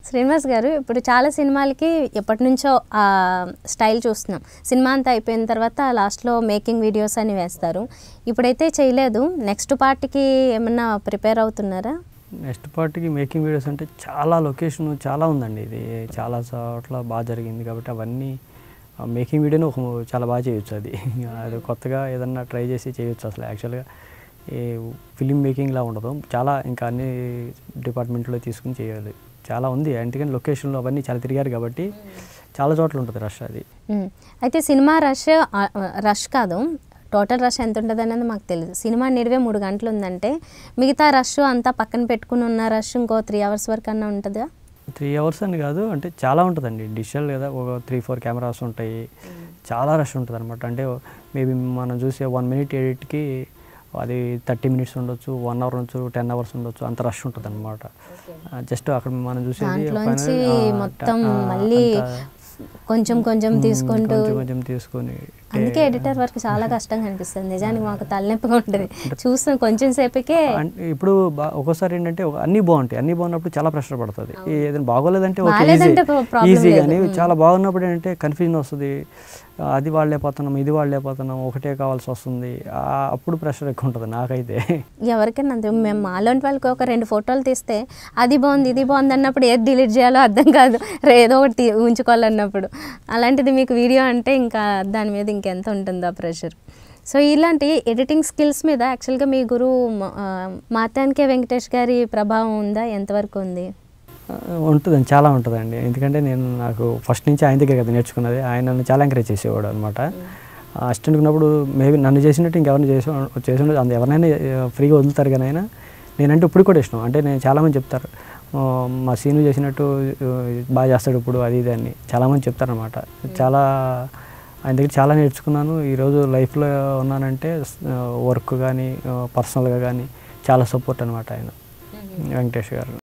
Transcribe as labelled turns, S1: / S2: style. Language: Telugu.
S1: శ్రీనివాస్ గారు ఇప్పుడు చాలా సినిమాలకి ఎప్పటి నుంచో ఆ స్టైల్ చూస్తున్నాం సినిమా అంతా అయిపోయిన తర్వాత లాస్ట్లో మేకింగ్ వీడియోస్ అని వేస్తారు ఇప్పుడైతే చేయలేదు నెక్స్ట్ పార్ట్కి ఏమన్నా ప్రిపేర్ అవుతున్నారా
S2: నెక్స్ట్ పార్ట్కి మేకింగ్ వీడియోస్ అంటే చాలా లొకేషన్ చాలా ఉందండి ఇది చాలా చోట్ల బాగా జరిగింది కాబట్టి అవన్నీ మేకింగ్ వీడియోని ఒక చాలా బాగా చేయొచ్చు అది అది కొత్తగా ఏదన్నా ట్రై చేసి చేయొచ్చు అసలు యాక్చువల్గా ఈ ఫిలిం మేకింగ్లా ఉండదు చాలా ఇంకా అన్ని డిపార్ట్మెంట్లో తీసుకుని చేయాలి చాలా ఉంది ఎందుకని లొకేషన్లో అవన్నీ చాలా తిరిగారు కాబట్టి చాలా చోట్ల ఉంటుంది రష్ అది
S1: మ్మ్. అయితే సినిమా రష్ ఆ, రష్ కాదు టోటల్ రష్ ఎంత ఉంటుంది అనేది మాకు తెలియదు సినిమా నిడివే మూడు గంటలు ఉందంటే మిగతా రష్ అంతా పక్కన పెట్టుకుని ఉన్న రష్ ఇంకో త్రీ అవర్స్ వరకు అన్నా ఉంటుందా
S2: త్రీ అవర్స్ అని కాదు అంటే చాలా ఉంటుందండి డిజిటల్ కదా ఒక త్రీ ఫోర్ కెమెరాస్ ఉంటాయి చాలా రష్ ఉంటుంది అనమాట అంటే మేబీ మనం చూసే వన్ మినిట్ ఎడిట్కి అది థర్టీ మినిట్స్ ఉండొచ్చు వన్ అవర్ ఉండొచ్చు టెన్ అవర్స్ ఉండొచ్చు అంత రష్ ఉంటుంది అనమాట జస్ట్ అక్కడ మనం చూసేది
S1: దాంట్లోంచి
S2: final, ఆ,
S1: మొత్తం
S2: ఆ,
S1: మళ్ళీ
S2: అంతా,
S1: కొంచెం కొంచెం
S2: మ్,
S1: తీసుకుంటూ
S2: కొంచెం కొంచెం తీసుకొని
S1: అందుకే ఎడిటర్ వర్క్ చాలా కష్టంగా అనిపిస్తుంది నిజానికి మాకు తలనొప్పిగా ఉంటుంది చూసిన కొంచెం సేపకే
S2: అంటే ఇప్పుడు బా- ఒక్కోసారి ఏంటంటే ఒక- అన్నీ బాగుంటాయి అన్నీ బాగున్నప్పుడు చాలా ప్రెషర్ పడుతుంది ఈ ఏదైనా బాగోలేదంటే ఓకే
S1: బాగాలేదంటే problem
S2: ఈజీ
S1: లేదు.
S2: కానీ చాలా బాగున్నప్పుడు ఏంటంటే కన్ఫ్యూజన్ వస్తుంది ఆ, అది వాళ్ళేపోతున్నాం ఇది వాళ్ళేపోతున్నాం ఒకటే కావాల్సి వస్తుంది ఆ, అప్పుడు ప్రెషర్ ఎక్కువ ఉంటుంది నాకైతే
S1: ఎవరికైనా అంతే మేము మాలోని వాళ్ళకి ఒక రెండు ఫోటోలు తీస్తే అది బాగుంది ఇది బాగుంది అన్నప్పుడు ఏది డిలీట్ చేయాలో అర్థం కాదు రే ఏదో ఒకటి తీ- ఉంచుకోవాలన్నప్పుడు అలాంటిది మీకు వీడియో అంటే ఇంకా దాని మీద ఇంకెంత ఉంటుందో ప్రెషర్ సో ఇలాంటి ఎడిటింగ్ స్కిల్స్ మీద యాక్చువల్గా మీ గురువు మ- ఆ, మాతానికే వెంకటేష్ గారి ప్రభావం ఉందా ఎంతవరకు ఉంది
S2: ఆ, ఉంటుందండి చాలా ఉంటుందండి ఎందుకంటే నేను నాకు ఫస్ట్ నుంచి ఆయన దగ్గర కదా నేర్చుకున్నది ఆయన నన్ను చాలా ఎంకరేజ్ చేసేవాడు అనమాట అసిస్టెంట్ ఉన్నప్పుడు మేబీ నన్ను చేసినట్టు ఇంకెవరిని చేసి చేసి ఉండదు అంత ఎవరినైనా ఫ్రీగా వదులుతారు కానీ ఆయన నేనంటే ఇప్పుడు కూడా ఇష్టం అంటే నేను చాలామంది చెప్తారు ఆ, మా సీను చేసినట్టు ఆ, బాగా చేస్తాడు ఇప్పుడు అది ఇది అని చాలామంది చెప్తారనమాట చాలా ఆయన దగ్గర చాలా నేర్చుకున్నాను ఈరోజు లైఫ్లో ఉన్నానంటే వర్క్ కానీ పర్సనల్గా కానీ చాలా సపోర్ట్ అనమాట ఆయన వెంకటేష్ గారు